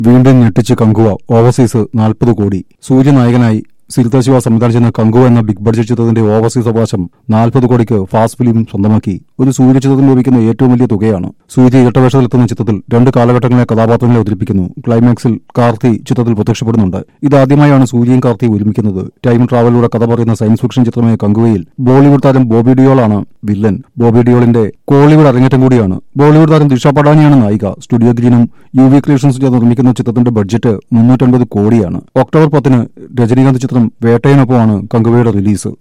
വീണ്ടും ഞെട്ടിച്ച് കങ്കുവ ഓവർസീസ് നാൽപ്പത് കോടി സൂര്യനായകനായി സിരിത ശിവ സംവിധാനം ചെയ്യുന്ന കങ്കുവ എന്ന ബിഗ് ബഡ്ജറ്റ് ചിത്രത്തിന്റെ ഓവർസീസ് അവകാശം നാൽപ്പത് കോടിക്ക് ഫാസ്റ്റ് ഫിലിം സ്വന്തമാക്കി ഒരു സൂര്യ ചിത്രത്തിന് ലഭിക്കുന്ന ഏറ്റവും വലിയ തുകയാണ് സൂര്യ ഇരട്ടവേഷത്തിലെത്തുന്ന ചിത്രത്തിൽ രണ്ട് കാലഘട്ടങ്ങളിലെ കഥാപാത്രങ്ങളെ അവതരിപ്പിക്കുന്നു ക്ലൈമാക്സിൽ കാർത്തി ചിത്രത്തിൽ പ്രത്യക്ഷപ്പെടുന്നുണ്ട് ഇതാദ്യമായാണ് സൂര്യയും കാർത്തിയും ഒരുമിക്കുന്നത് ടൈം ട്രാവലിലൂടെ കഥ പറയുന്ന സയൻസ് ഫിക്ഷൻ ചിത്രമായ കങ്കുവയിൽ ബോളിവുഡ് താരം ബോബി ഡിയോളാണ് വില്ലൻ ബോബി ഡിയോളിന്റെ കോളിവുഡ് അരങ്ങേറ്റം കൂടിയാണ് ബോളിവുഡ് താരം ദിഷ പടാനിയാണ് നായിക സ്റ്റുഡിയോ ഗ്രീനും യു വി ക്രിയേഷൻസ് ചേർന്ന് നിർമ്മിക്കുന്ന ചിത്രത്തിന്റെ ബഡ്ജറ്റ് മുന്നൂറ്റൻപത് കോടിയാണ് ഒക്ടോബർ പത്തിന് രജനീകാന്ത് ചിത്രം വേട്ടയനൊപ്പമാണ് കങ്കുവയുടെ റിലീസ്